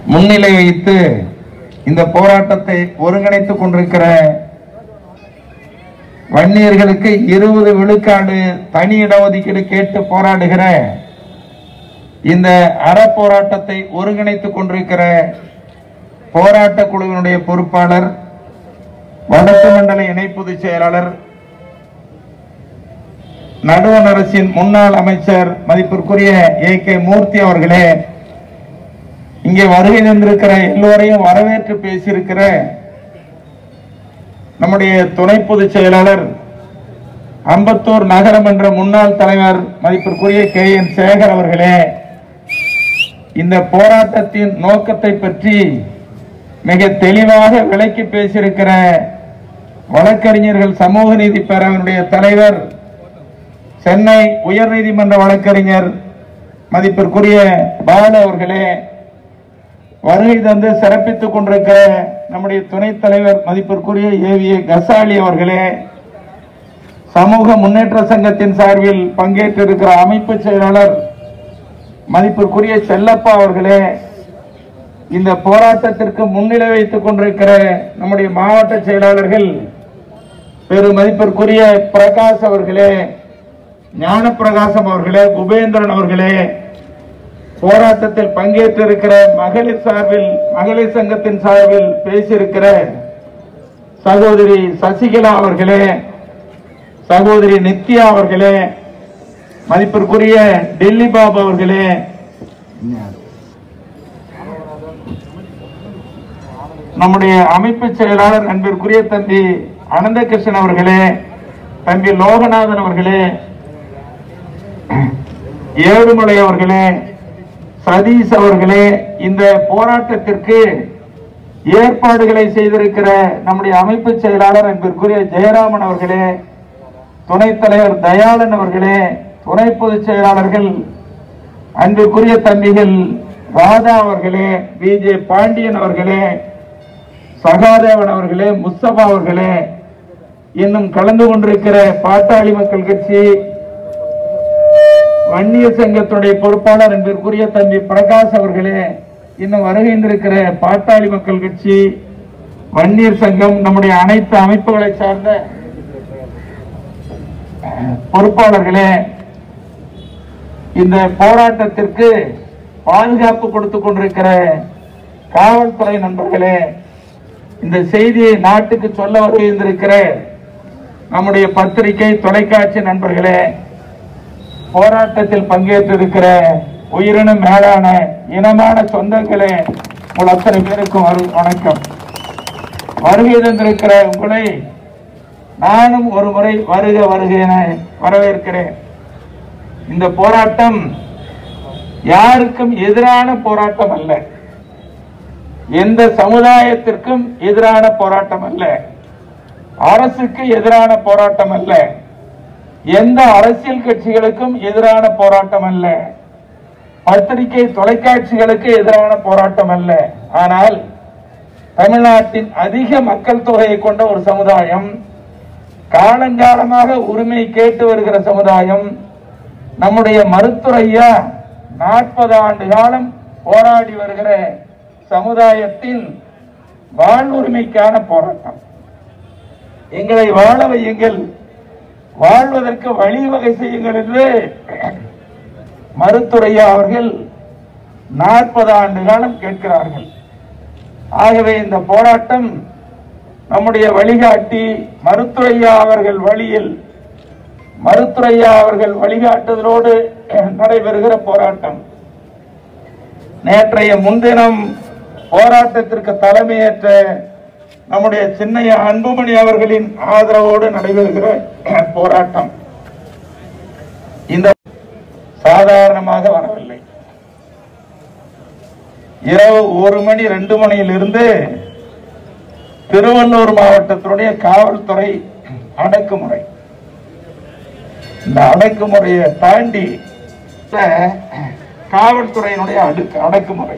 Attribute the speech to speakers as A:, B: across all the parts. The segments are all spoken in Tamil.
A: முன்னிலை வைத்து இந்த போராட்டத்தை ஒருங்கிணைத்துக் கொண்டிருக்கிற வன்னியர்களுக்கு இருபது விழுக்காடு தனி இடஒதுக்கீடு கேட்டு போராடுகிற இந்த அறப்போராட்டத்தை ஒருங்கிணைத்துக் கொண்டிருக்கிற போராட்ட குழுவினுடைய பொறுப்பாளர் வடக்கு மண்டல இணை பொதுச் செயலாளர் நடுவண் அரசின் முன்னாள் அமைச்சர் மதிப்பிற்குரிய ஏ கே மூர்த்தி அவர்களே இங்கே வருகை தந்திருக்கிற எல்லோரையும் வரவேற்று பேசியிருக்கிற நம்முடைய துணை பொதுச் செயலாளர் அம்பத்தூர் நகரமன்ற முன்னாள் தலைவர் மதிப்பிற்குரிய கே என் சேகர் அவர்களே இந்த போராட்டத்தின் நோக்கத்தை பற்றி மிக தெளிவாக விளக்கி பேசியிருக்கிற வழக்கறிஞர்கள் சமூக நீதி பேரவையினுடைய தலைவர் சென்னை உயர்நீதிமன்ற வழக்கறிஞர் மதிப்பிற்குரிய பாலு அவர்களே வருகை தந்து சிறப்பித்துக் கொண்டிருக்கிற நம்முடைய துணைத் தலைவர் மதிப்பிற்குரிய ஏவிஏ கசாலி அவர்களே சமூக முன்னேற்ற சங்கத்தின் சார்பில் பங்கேற்றிருக்கிற அமைப்பு செயலாளர் மதிப்பிற்குரிய செல்லப்பா அவர்களே இந்த போராட்டத்திற்கு முன்னிலை வைத்துக் கொண்டிருக்கிற நம்முடைய மாவட்ட செயலாளர்கள் பெரு மதிப்பிற்குரிய பிரகாஷ் அவர்களே ஞானப்பிரகாசம் அவர்களே குபேந்திரன் அவர்களே போராட்டத்தில் பங்கேற்றிருக்கிற மகளிர் சார்பில் மகளிர் சங்கத்தின் சார்பில் பேசியிருக்கிற சகோதரி சசிகலா அவர்களே சகோதரி நித்யா அவர்களே மதிப்பிற்குரிய டெல்லி பாபு அவர்களே நம்முடைய அமைப்பு செயலாளர் அன்பிற்குரிய தம்பி அனந்தகிருஷ்ணன் அவர்களே தம்பி லோகநாதன் அவர்களே ஏழுமலை அவர்களே சதீஷ் அவர்களே இந்த போராட்டத்திற்கு ஏற்பாடுகளை செய்திருக்கிற நம்முடைய அமைப்பு செயலாளர் அன்பிற்குரிய ஜெயராமன் அவர்களே துணைத் தலைவர் தயாளன் அவர்களே துணை பொதுச் செயலாளர்கள் அன்பிற்குரிய தம்பிகள் ராதா அவர்களே விஜே பாண்டியன் அவர்களே சகாதேவன் அவர்களே முஸ்தபா அவர்களே இன்னும் கலந்து கொண்டிருக்கிற பாட்டாளி மக்கள் கட்சி வன்னியர் சங்கத்துடைய பொறுப்பாளர் என்பதற்குரிய தம்பி பிரகாஷ் அவர்களே இன்னும் வருகின்றிருக்கிற பாட்டாளி மக்கள் கட்சி வன்னியர் சங்கம் நம்முடைய அனைத்து அமைப்புகளை சார்ந்த பொறுப்பாளர்களே இந்த போராட்டத்திற்கு பாதுகாப்பு கொடுத்துக் கொண்டிருக்கிற காவல்துறை நண்பர்களே இந்த செய்தியை நாட்டுக்கு சொல்ல வருகின்றிருக்கிற நம்முடைய பத்திரிகை தொலைக்காட்சி நண்பர்களே போராட்டத்தில் பங்கேற்றிருக்கிற உயிரினும் மேலான இனமான சொந்தங்களே உங்கள் அத்தனை பேருக்கும் வரு- வணக்கம் வருகை தந்திருக்கிற உங்களை நானும் ஒரு முறை வருக வருக என வரவேற்கிறேன் இந்த போராட்டம் யாருக்கும் எதிரான போராட்டம் அல்ல எந்த சமுதாயத்திற்கும் எதிரான போராட்டம் அல்ல அரசுக்கு எதிரான போராட்டம் அல்ல எந்த அரசியல் கட்சிகளுக்கும் எதிரான போராட்டம் அல்ல பத்திரிகை தொலைக்காட்சிகளுக்கு எதிரான போராட்டம் அல்ல ஆனால் தமிழ்நாட்டின் அதிக மக்கள் தொகையை கொண்ட ஒரு சமுதாயம் காலங்காலமாக உரிமை கேட்டு வருகிற சமுதாயம் நம்முடைய மருத்துவரையா நாற்பது ஆண்டு காலம் போராடி வருகிற சமுதாயத்தின் வாழ்வுரிமைக்கான போராட்டம் எங்களை வாழ வையுங்கள் வாழ்வதற்கு வழிவகை செய்யுங்கள் என்று மருத்துவரையா அவர்கள் நாற்பது ஆண்டு காலம் கேட்கிறார்கள் ஆகவே இந்த போராட்டம் நம்முடைய வழிகாட்டி மருத்துவரையா அவர்கள் வழியில் மருத்துவரையா அவர்கள் வழிகாட்டுதலோடு நடைபெறுகிற போராட்டம் நேற்றைய முன்தினம் போராட்டத்திற்கு தலைமையேற்ற நம்முடைய சின்னைய அன்புமணி அவர்களின் ஆதரவோடு நடைபெறுகிற போராட்டம் இந்த சாதாரணமாக வரவில்லை இரவு ஒரு மணி ரெண்டு மணியிலிருந்து திருவள்ளூர் மாவட்டத்தினுடைய காவல்துறை அடக்குமுறை இந்த அடக்குமுறையை தாண்டி இந்த காவல்துறையினுடைய அடுக்கு அடக்குமுறை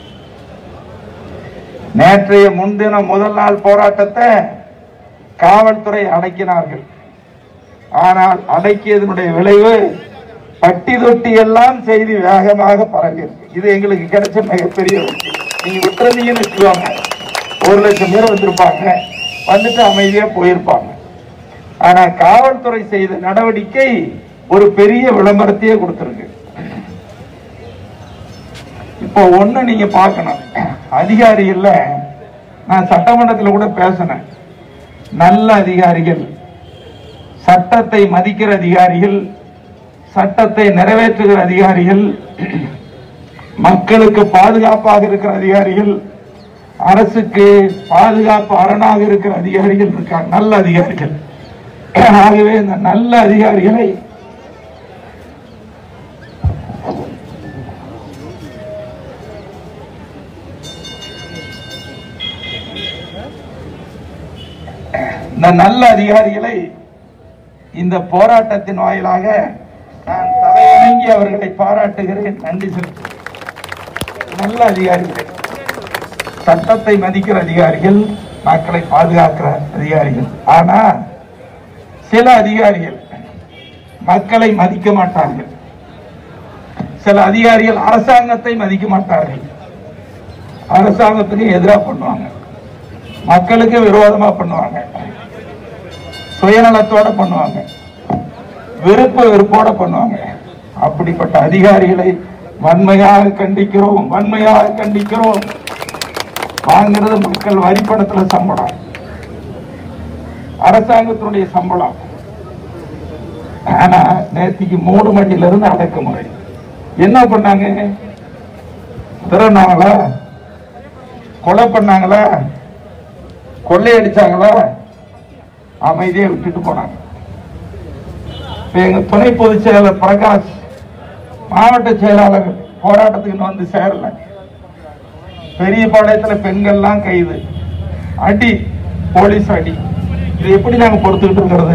A: நேற்றைய முன்தினம் முதல் நாள் போராட்டத்தை காவல்துறை அடக்கினார்கள் ஆனால் அடக்கியதனுடைய விளைவு பட்டி தொட்டி எல்லாம் செய்தி வேகமாக பரவியிருக்கு இது எங்களுக்கு கிடைச்ச மிகப்பெரிய வெற்றி நீங்க விட்டுறீங்கன்னு வச்சுக்கோங்க ஒரு லட்சம் பேர் வந்திருப்பாங்க வந்துட்டு அமைதியா போயிருப்பாங்க ஆனா காவல்துறை செய்த நடவடிக்கை ஒரு பெரிய விளம்பரத்தையே கொடுத்திருக்கு இப்போ ஒண்ணு நீங்க பார்க்கணும் அதிகாரிகள்ல நான் சட்டமன்றத்தில் கூட பேசினேன் நல்ல அதிகாரிகள் சட்டத்தை மதிக்கிற அதிகாரிகள் சட்டத்தை நிறைவேற்றுகிற அதிகாரிகள் மக்களுக்கு பாதுகாப்பாக இருக்கிற அதிகாரிகள் அரசுக்கு பாதுகாப்பு அரணாக இருக்கிற அதிகாரிகள் இருக்காங்க நல்ல அதிகாரிகள் ஆகவே இந்த நல்ல அதிகாரிகளை இந்த நல்ல அதிகாரிகளை இந்த போராட்டத்தின் வாயிலாக நான் தலைவணங்கி அவர்களை பாராட்டுகிறேன் நன்றி செலுத்துகிறேன் நல்ல அதிகாரிகள் சட்டத்தை மதிக்கிற அதிகாரிகள் மக்களை பாதுகாக்கிற அதிகாரிகள் ஆனா சில அதிகாரிகள் மக்களை மதிக்க மாட்டார்கள் சில அதிகாரிகள் அரசாங்கத்தை மதிக்க மாட்டார்கள் அரசாங்கத்துக்கு எதிராக பண்ணுவாங்க மக்களுக்கு விரோதமா பண்ணுவாங்க சுயநலத்தோட பண்ணுவாங்க விருப்ப வெறுப்போட பண்ணுவாங்க அப்படிப்பட்ட அதிகாரிகளை வன்மையாக கண்டிக்கிறோம் வன்மையாக கண்டிக்கிறோம் வாங்குறது மக்கள் வரிப்பணத்துல சம்பளம் அரசாங்கத்தினுடைய சம்பளம் ஆனா நேத்திக்கு மூணு மணில இருந்து அடக்குமுறை என்ன பண்ணாங்க திறனாங்களா கொலை பண்ணாங்களா கொள்ளையடிச்சாங்களா அமைதியை விட்டுட்டு போனாங்க இப்ப எங்க துணை பொதுச் செயலாளர் பிரகாஷ் மாவட்ட செயலாளர் போராட்டத்துக்கு இன்னும் வந்து சேரல பெரிய பாளையத்துல பெண்கள்லாம் கைது அடி போலீஸ் அடி இது எப்படி நாங்க பொறுத்துக்கிட்டு இருக்கிறது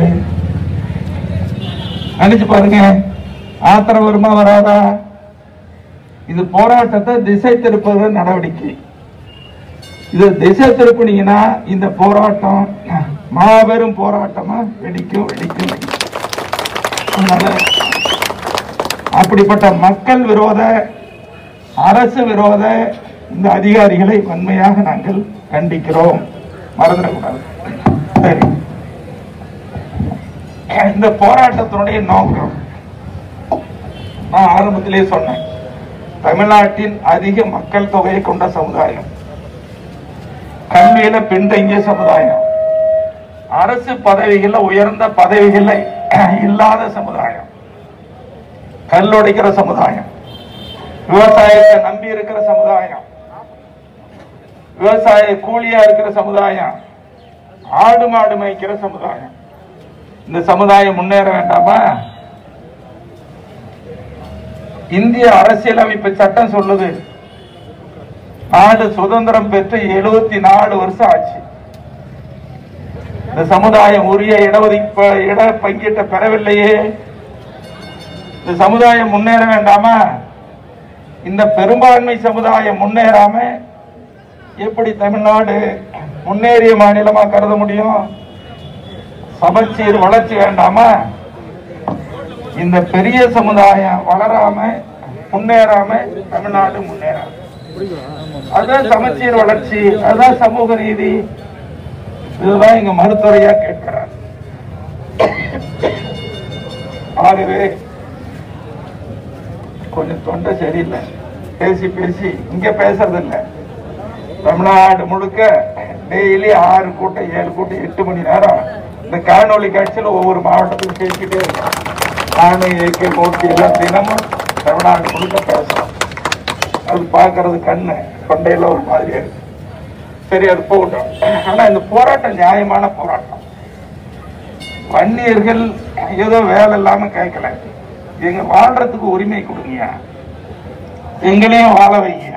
A: நினைச்சு பாருங்க ஆத்திரம் வருமா வராதா இது போராட்டத்தை திசை திருப்புகிற நடவடிக்கை இது திசை திருப்பினீங்கன்னா இந்த போராட்டம் மாபெரும் போராட்டமா வெடிக்கும் வெடிக்கும் வெடிக்கும் அதனால அப்படிப்பட்ட மக்கள் விரோத அரசு விரோத இந்த அதிகாரிகளை வன்மையாக நாங்கள் கண்டிக்கிறோம் மறந்துடக்கூடாது சரி இந்த போராட்டத்தினுடைய நோக்கம் நான் ஆரம்பத்திலே சொன்னேன் தமிழ்நாட்டின் அதிக மக்கள் தொகையை கொண்ட சமுதாயம் கல்வியில பின்தங்கிய சமுதாயம் அரசு பதவிகள்ல உயர்ந்த பதவிகள்ல இல்லாத சமுதாயம் கல்லுடைக்கிற சமுதாயம் விவசாயத்தை நம்பி இருக்கிற சமுதாயம் விவசாய கூலியா இருக்கிற சமுதாயம் ஆடு மாடு மேய்க்கிற சமுதாயம் இந்த சமுதாயம் முன்னேற வேண்டாமா இந்திய அரசியலமைப்பு சட்டம் சொல்லுது நாடு சுதந்திரம் பெற்று எழுபத்தி நாலு வருஷம் ஆச்சு இந்த சமுதாயம் உரிய இடஒதுக்க இட பங்கீட்டை பெறவில்லையே இந்த சமுதாயம் முன்னேற வேண்டாமா இந்த பெரும்பான்மை சமுதாயம் முன்னேறாம எப்படி தமிழ்நாடு முன்னேறிய மாநிலமா கருத முடியும் சமச்சீர் வளர்ச்சி வேண்டாமா இந்த பெரிய சமுதாயம் வளராம முன்னேறாம தமிழ்நாடு முன்னேறாம அதுதான் சமச்சீர் வளர்ச்சி அதுதான் சமூக நீதி இதுதான் இங்க மருத்துவரையா கேட்கிறார் ஆகவே கொஞ்சம் தொண்டை சரியில்லை பேசி பேசி இங்க பேசுறது இல்ல தமிழ்நாடு முழுக்க டெய்லி ஆறு கூட்டம் ஏழு கூட்டம் எட்டு மணி நேரம் இந்த காணொளி காட்சியில ஒவ்வொரு மாவட்டத்துக்கும் பேசிக்கிட்டே இருக்கோம் நானும் ஏகே மூர்த்தி எல்லாம் தினமும் தமிழ்நாடு முழுக்க பேசுறோம் அது பார்க்கறது கண்ணு கொண்டையில ஒரு மாதிரியா இருக்கு சரி அது போகட்டும் ஆனா இந்த போராட்டம் நியாயமான போராட்டம் வன்னியர்கள் ஏதோ வேலை இல்லாம கேட்கல எங்க வாழ்றதுக்கு உரிமை கொடுங்க எங்களையும் வாழ வைங்க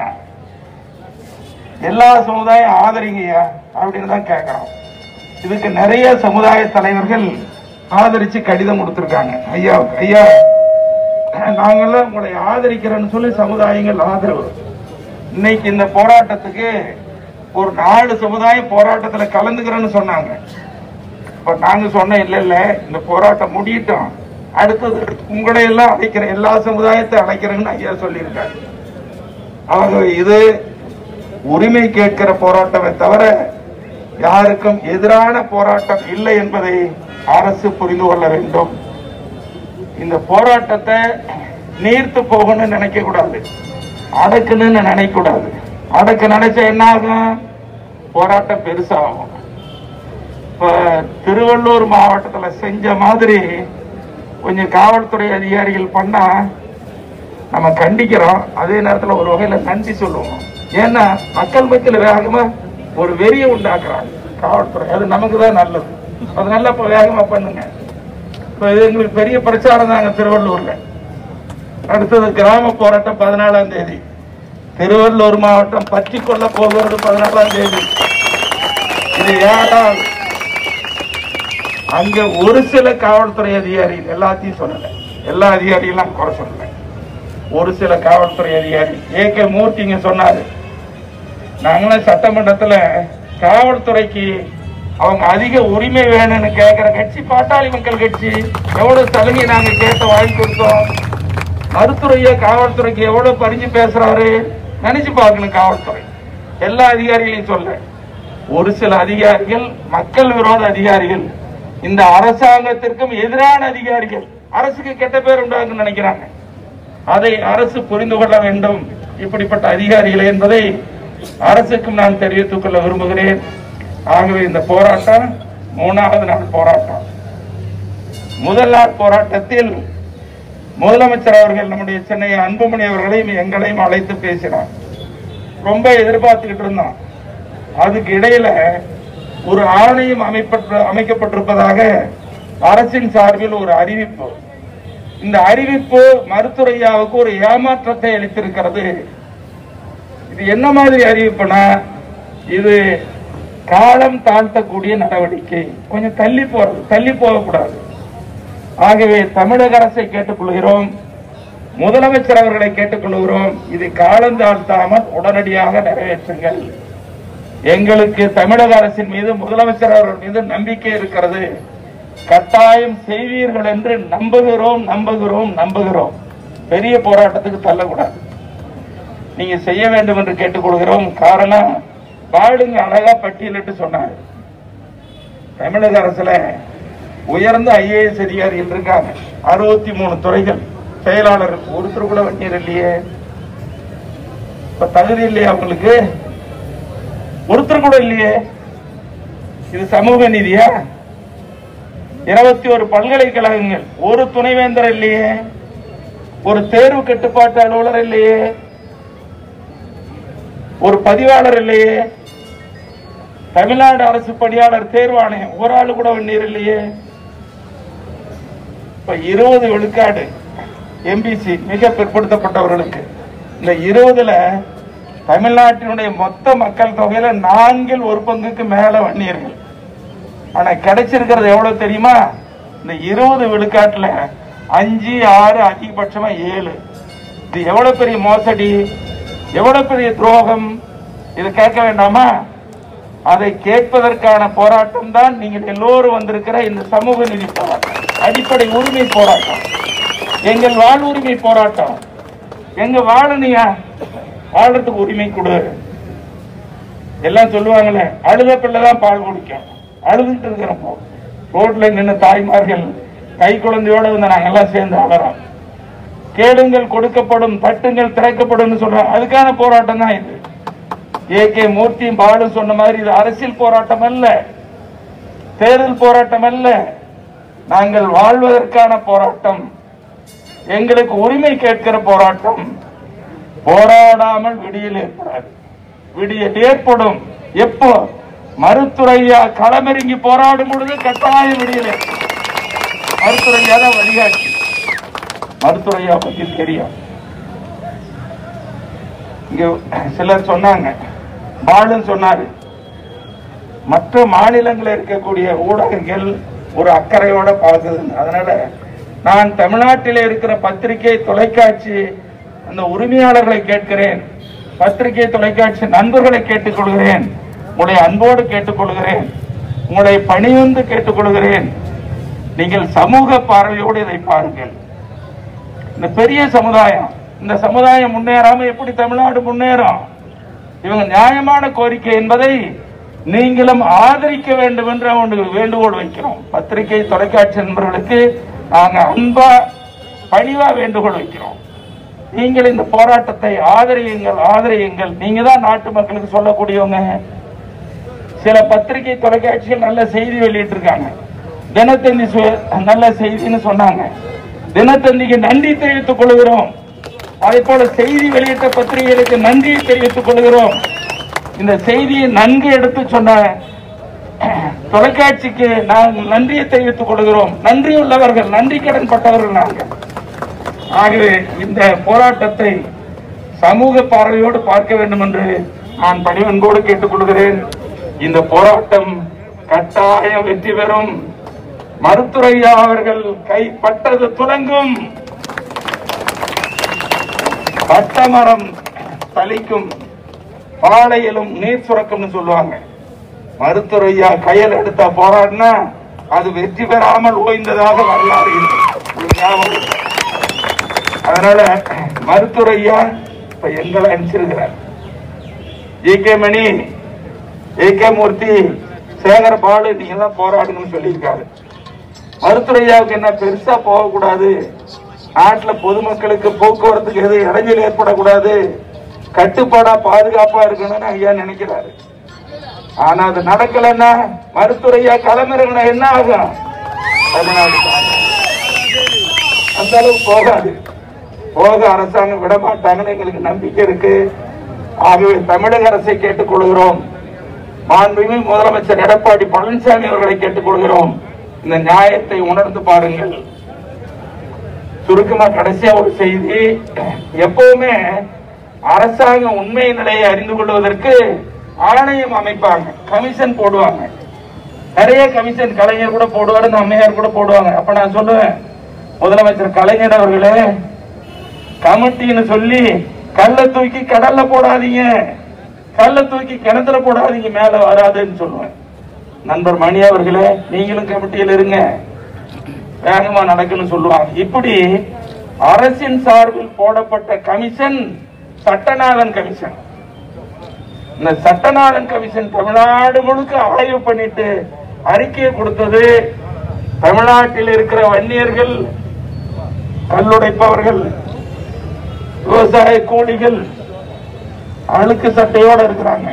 A: எல்லா சமுதாயம் ஆதரிங்கய்யா அப்படின்னு தான் கேட்கிறோம் இதுக்கு நிறைய சமுதாய தலைவர்கள் ஆதரிச்சு கடிதம் கொடுத்திருக்காங்க ஐயா ஐயா நாங்கெல்லாம் உங்களை ஆதரிக்கிறோம்னு சொல்லி சமுதாயங்கள் ஆதரவு இன்னைக்கு இந்த போராட்டத்துக்கு ஒரு நாலு சமுதாயம் போராட்டத்துல கலந்துக்கிறேன்னு சொன்னாங்க இப்ப நாங்க சொன்னோம் இல்ல இல்ல இந்த போராட்டம் முடியட்டும் அடுத்தது உங்களை எல்லாம் அழைக்கிறேன் எல்லா சமுதாயத்தை அழைக்கிறேன்னு ஐயா சொல்லியிருக்காரு அவங்க இது உரிமை கேட்கிற போராட்டமே தவிர யாருக்கும் எதிரான போராட்டம் இல்லை என்பதை அரசு புரிந்து கொள்ள வேண்டும் இந்த போராட்டத்தை நீர்த்து போகணும்னு நினைக்க கூடாது அடக்கணும்னு நினைக்க கூடாது அடக்க நினைச்சா என்ன ஆகும் போராட்டம் பெருசாகும் இப்ப திருவள்ளூர் மாவட்டத்துல செஞ்ச மாதிரி கொஞ்சம் காவல்துறை அதிகாரிகள் பண்ணா நம்ம கண்டிக்கிறோம் அதே நேரத்துல ஒரு வகையில நன்றி சொல்லுவோம் ஏன்னா மக்கள் மத்தியில் வேகமா ஒரு வெறியை உண்டாக்குறாங்க காவல்துறை அது நமக்கு தான் நல்லது அது நல்லா இப்ப வேகமா பண்ணுங்க இப்ப இது எங்களுக்கு பெரிய பிரச்சாரம் தாங்க திருவள்ளூர்ல அடுத்தது கிராம போராட்டம் பதினாலாம் தேதி திருவள்ளூர் மாவட்டம் பற்றி கொள்ள போகிறது பதினாலாம் தேதி இது ஏழாவது அங்க ஒரு சில காவல்துறை அதிகாரிகள் எல்லாத்தையும் சொல்லல எல்லா அதிகாரிகளும் குறை சொல்லல ஒரு சில காவல்துறை அதிகாரி ஏ கே மூர்த்திங்க சொன்னாரு நாங்களும் சட்டமன்றத்துல காவல்துறைக்கு அவங்க அதிக உரிமை வேணும்னு கேட்கிற கட்சி பாட்டாளி மக்கள் கட்சி எவ்வளவு சலுகை நாங்க கேட்டு வாங்கி கொடுத்தோம் மருத்துவரையா காவல்துறைக்கு எவ்வளவு பறிஞ்சு பேசுறாரு நினைச்சு பார்க்கணும் காவல்துறை எல்லா அதிகாரிகளையும் சொல்ல ஒரு சில அதிகாரிகள் மக்கள் விரோத அதிகாரிகள் இந்த அரசாங்கத்திற்கும் எதிரான அதிகாரிகள் அரசுக்கு கெட்ட பேர் உண்டாகுன்னு நினைக்கிறாங்க அதை அரசு புரிந்து கொள்ள வேண்டும் இப்படிப்பட்ட அதிகாரிகள் என்பதை அரசுக்கும் நான் தெரிவித்துக் கொள்ள விரும்புகிறேன் ஆகவே இந்த போராட்டம் மூணாவது நாள் போராட்டம் முதல் நாள் போராட்டத்தில் முதலமைச்சர் அவர்கள் நம்முடைய சென்னை அன்புமணி அவர்களையும் எங்களையும் அழைத்து பேசினார் ரொம்ப எதிர்பார்த்துக்கிட்டு இருந்தோம் அதுக்கு இடையில ஒரு ஆணையம் அமைப்பட்டு அமைக்கப்பட்டிருப்பதாக அரசின் சார்பில் ஒரு அறிவிப்பு இந்த அறிவிப்பு மருத்துவரையாவுக்கு ஒரு ஏமாற்றத்தை அளித்திருக்கிறது இது என்ன மாதிரி அறிவிப்புனா இது காலம் தாழ்த்தக்கூடிய நடவடிக்கை கொஞ்சம் தள்ளி போறது தள்ளி போகக்கூடாது ஆகவே தமிழக அரசை கேட்டுக்கொள்கிறோம் முதலமைச்சர் அவர்களை கேட்டுக்கொள்கிறோம் இது காலம் தாழ்த்தாமல் உடனடியாக நிறைவேற்றுங்கள் எங்களுக்கு தமிழக அரசின் மீது முதலமைச்சர் அவர்கள் மீது நம்பிக்கை இருக்கிறது கட்டாயம் செய்வீர்கள் என்று நம்புகிறோம் நம்புகிறோம் நம்புகிறோம் பெரிய போராட்டத்துக்கு தள்ளக்கூடாது நீங்க செய்ய வேண்டும் என்று கேட்டுக்கொள்கிறோம் காரணம் பாடுங்க அழகா பட்டியலிட்டு சொன்னார் தமிழக அரசுல உயர்ந்த ஐஏஎஸ் அதிகாரிகள் இருக்காங்க அறுபத்தி மூணு துறைகள் செயலாளர் ஒருத்தர் கூட வண்டியர் இல்லையே இப்ப தகுதி இல்லையா அவங்களுக்கு ஒருத்தர் கூட இல்லையே இது சமூக நீதியா இருபத்தி ஒரு பல்கலைக்கழகங்கள் ஒரு துணைவேந்தர் இல்லையே ஒரு தேர்வு கட்டுப்பாட்டு அலுவலர் இல்லையே ஒரு பதிவாளர் இல்லையே தமிழ்நாடு அரசு பணியாளர் தேர்வாணையம் ஒரு ஆளு கூட வெந்நீர் இல்லையே இப்ப இருபது விழுக்காடு எம்பிசி மிக பிற்படுத்தப்பட்டவர்களுக்கு இந்த இருபதுல தமிழ்நாட்டினுடைய மொத்த மக்கள் தொகையில நான்கில் ஒரு பங்குக்கு மேல வன்னியர்கள் ஆனா கிடைச்சிருக்கிறது எவ்வளவு தெரியுமா இந்த இருபது விழுக்காட்டுல அஞ்சு ஆறு அதிகபட்சமா ஏழு இது எவ்வளவு பெரிய மோசடி எவ்வளவு பெரிய துரோகம் இது கேட்க வேண்டாமா அதை கேட்பதற்கான போராட்டம் தான் நீங்கள் எல்லோரும் வந்திருக்கிற இந்த சமூக நீதி போராட்டம் அடிப்படை உரிமை போராட்டம் எங்கள் வாழ்வுரிமை போராட்டம் எங்க வாழனியா வாழ்றதுக்கு உரிமை கொடு எல்லாம் சொல்லுவாங்களே அழுத பிள்ளை தான் பால் குடிக்கும் அழுதுட்டு இருக்கிறப்போ ரோட்ல நின்று தாய்மார்கள் கை குழந்தையோட வந்து நாங்க எல்லாம் சேர்ந்து அழறோம் கேளுங்கள் கொடுக்கப்படும் தட்டுங்கள் திறக்கப்படும் சொல்றோம் அதுக்கான போராட்டம் தான் இது ஏ கே மூர்த்தியும் பாலு சொன்ன மாதிரி இது அரசியல் போராட்டம் அல்ல தேர்தல் போராட்டம் அல்ல நாங்கள் வாழ்வதற்கான போராட்டம் எங்களுக்கு உரிமை கேட்கிற போராட்டம் போராடாமல் விடியல் ஏற்படாது விடியல் ஏற்படும் எப்போ மருத்துறையா களமிறங்கி போராடும் பொழுது கட்டாயம் விடியல் ஏற்படும் மருத்துறையா தான் வழிகாட்டி மருத்துறையா பத்தி தெரியும் இங்க சிலர் சொன்னாங்க பாலன் சொன்னாரு மற்ற மாநிலங்களில் இருக்கக்கூடிய ஊடகங்கள் ஒரு அக்கறையோட பார்க்குது அதனால நான் தமிழ்நாட்டில் இருக்கிற பத்திரிகை தொலைக்காட்சி அந்த உரிமையாளர்களை கேட்கிறேன் பத்திரிகை தொலைக்காட்சி நண்பர்களை கேட்டுக்கொள்கிறேன் உங்களை அன்போடு கேட்டுக்கொள்கிறேன் உங்களை பணியுந்து கேட்டுக்கொள்கிறேன் நீங்கள் சமூக பார்வையோடு இதை பாருங்கள் இந்த பெரிய சமுதாயம் இந்த சமுதாயம் முன்னேறாம எப்படி தமிழ்நாடு முன்னேறும் இவங்க நியாயமான கோரிக்கை என்பதை நீங்களும் ஆதரிக்க வேண்டும் என்ற ஒன்று வேண்டுகோள் வைக்கிறோம் பத்திரிகை தொலைக்காட்சி நண்பர்களுக்கு நாங்க அன்பா பணிவா வேண்டுகோள் வைக்கிறோம் நீங்கள் இந்த போராட்டத்தை ஆதரியுங்கள் ஆதரியுங்கள் நீங்க தான் நாட்டு மக்களுக்கு சொல்லக்கூடியவங்க சில பத்திரிகை தொலைக்காட்சிகள் நல்ல செய்தி வெளியிட்டிருக்காங்க தினத்தந்தி சு- நல்ல செய்தின்னு சொன்னாங்க தினத்தந்திக்கு நன்றி தெரிவித்துக் கொள்கிறோம் அதே போல செய்தி வெளியிட்ட பத்திரிகைகளுக்கு நன்றியை தெரிவித்துக் கொள்கிறோம் இந்த செய்தியை நன்கு எடுத்து சொன்ன தொலைக்காட்சிக்கு நாங்கள் நன்றியை தெரிவித்துக் கொள்கிறோம் நன்றி உள்ளவர்கள் நன்றி கடன் பட்டவர்கள் நாங்கள் ஆகவே இந்த போராட்டத்தை சமூக பார்வையோடு பார்க்க வேண்டும் என்று நான் பணிவன்போடு கேட்டுக்கொள்கிறேன் இந்த போராட்டம் கட்டாயம் வெற்றி பெறும் மருத்துரையா அவர்கள் கைப்பட்டது துலங்கும் பட்டமரம் தளிக்கும் பாலையிலும் நீர் சுரக்கும்னு சொல்லுவாங்க மருத்துரையா கையில் எடுத்த போராடினா அது வெற்றி பெறாமல் ஓய்ந்ததாக வரலாறு இல்லை. உங்களுக்கு ஞாபகம் இருக்கா? அதனால மருத்துவர் ஐயா இப்ப எங்களை அனுப்பிச்சிருக்கிறார் G K Mani A K Murthy Sekar Balu நீங்க தான் போராடுங்கன்னு சொல்லியிருக்காரு மருத்துவர் ஐயாவுக்கு என்ன பெருசா போகக்கூடாது நாட்டுல பொதுமக்களுக்கு போக்குவரத்துக்கு எது இடைஞ்சல் ஏற்படக்கூடாது கட்டுப்பாடா பாதுகாப்பா இருக்கணும்னு ஐயா நினைக்கிறாரு ஆனா அது நடக்கலன்னா மருத்துவர் ஐயா களமிறங்கினா என்ன ஆகும் தமிழ்நாடு அந்த அளவுக்கு போகாது போக அரசாங்கம் விட மாட்டாங்கன்னு எங்களுக்கு நம்பிக்கை இருக்கு ஆகவே தமிழக அரசை கேட்டுக்கொள்கிறோம் மாண்புமிகு முதலமைச்சர் எடப்பாடி பழனிசாமி அவர்களை கேட்டுக்கொள்கிறோம் இந்த நியாயத்தை உணர்ந்து பாருங்கள் சுருக்கமா கடைசியா ஒரு செய்தி எப்பவுமே அரசாங்கம் உண்மை நிலையை அறிந்து கொள்வதற்கு ஆணையம் அமைப்பாங்க கமிஷன் போடுவாங்க நிறைய கமிஷன் கலைஞர் கூட போடுவாரு இந்த அம்மையார் கூட போடுவாங்க அப்ப நான் சொல்லுவேன் முதலமைச்சர் கலைஞர் அவர்களே கமிட்டின்னு சொல்லி கல்ல தூக்கி கடல்ல போடாதீங்க கல்ல தூக்கி கிணத்துல போடாதீங்க மேல வராதுன்னு சொல்லுவேன் நண்பர் மணி அவர்களே நீங்களும் கமிட்டியில் இருங்க வேகமா நடக்குன்னு சொல்லுவாங்க இப்படி அரசின் சார்பில் போடப்பட்ட கமிஷன் சட்டநாதன் கமிஷன் இந்த சட்டநாதன் கமிஷன் தமிழ்நாடு முழுக்க ஆய்வு பண்ணிட்டு அறிக்கையை கொடுத்தது தமிழ்நாட்டில் இருக்கிற வன்னியர்கள் கல்லுடைப்பவர்கள் விவசாய கூலிகள் அழுக்கு சட்டையோட இருக்கிறாங்க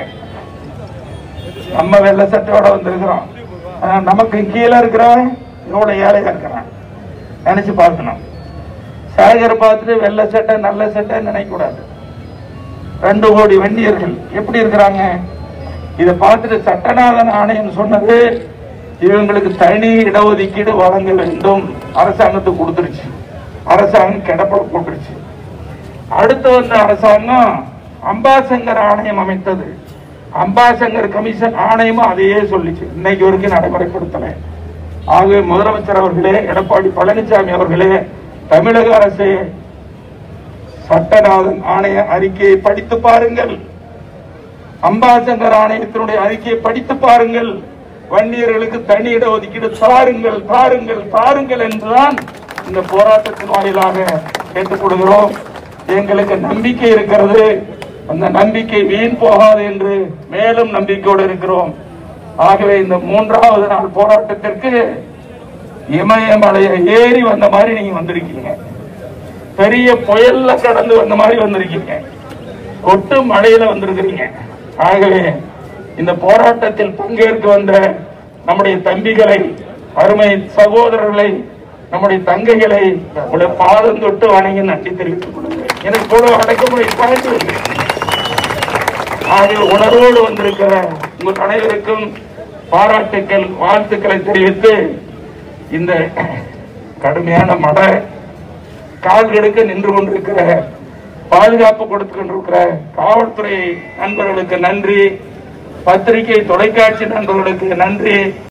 A: நம்ம வெள்ளை சட்டையோட வந்திருக்கிறோம் ஆனா, நமக்கு கீழே இருக்கிறவன் எவ்வளவு ஏழையா இருக்கிறான் நினைச்சு பார்க்கணும் சேகர் பார்த்துட்டு வெள்ளை சட்டை நல்ல சட்டை நினைக்க கூடாது ரெண்டு கோடி வன்னியர்கள் எப்படி இருக்கிறாங்க இதை பார்த்துட்டு சட்டநாதன் ஆணையம் சொன்னது இவங்களுக்கு தனி இடஒதுக்கீடு வழங்க வேண்டும் அரசாங்கத்துக்கு கொடுத்துருச்சு அரசாங்கம் கிடப்பட போட்டுருச்சு அடுத்து வந்த அரசாங்கம் அம்பாசங்கர் ஆணையம் அமைத்தது அம்பாசங்கர் கமிஷன் ஆணையமும் அதையே சொல்லிச்சு இன்னைக்கு வரைக்கும் நடைமுறைப்படுத்தல ஆகவே முதலமைச்சர் அவர்களே எடப்பாடி பழனிசாமி அவர்களே தமிழக அரசு சட்டநாதன் ஆணைய அறிக்கையை படித்து பாருங்கள் அம்பாசங்கர் ஆணையத்தினுடைய அறிக்கையை படித்து பாருங்கள் வன்னியர்களுக்கு தனி இட ஒதுக்கீடு தாருங்கள் தாருங்கள் தாருங்கள் என்றுதான் இந்த போராட்டத்தின் வாயிலாக கேட்டுக்கொள்கிறோம் எங்களுக்கு நம்பிக்கை இருக்கிறது அந்த நம்பிக்கை வீண் போகாது என்று மேலும் நம்பிக்கையோடு இருக்கிறோம் ஆகவே இந்த மூன்றாவது நாள் போராட்டத்திற்கு இமயமலையை ஏறி வந்த மாதிரி நீங்க வந்திருக்கீங்க பெரிய புயல்ல கடந்து வந்த மாதிரி வந்திருக்கீங்க ஒட்டு மழையில வந்திருக்கிறீங்க ஆகவே இந்த போராட்டத்தில் பங்கேற்க வந்த நம்முடைய தம்பிகளை அருமை சகோதரர்களை நம்முடைய தங்கைகளை உடைய பாதம் தொட்டு வணங்கி நன்றி தெரிவித்துக் கொள்கிறேன் எனக்கு கூட அடக்கமுறை பாய்ந்து ஆகிய உணர்வோடு வந்திருக்கிற உங்கள் அனைவருக்கும் பாராட்டுக்கள் வாழ்த்துக்களை தெரிவித்து இந்த கடுமையான மழை கால்களுக்கு நின்று கொண்டிருக்கிற பாதுகாப்பு கொடுத்து கொண்டிருக்கிற காவல்துறை நண்பர்களுக்கு நன்றி பத்திரிகை தொலைக்காட்சி நண்பர்களுக்கு நன்றி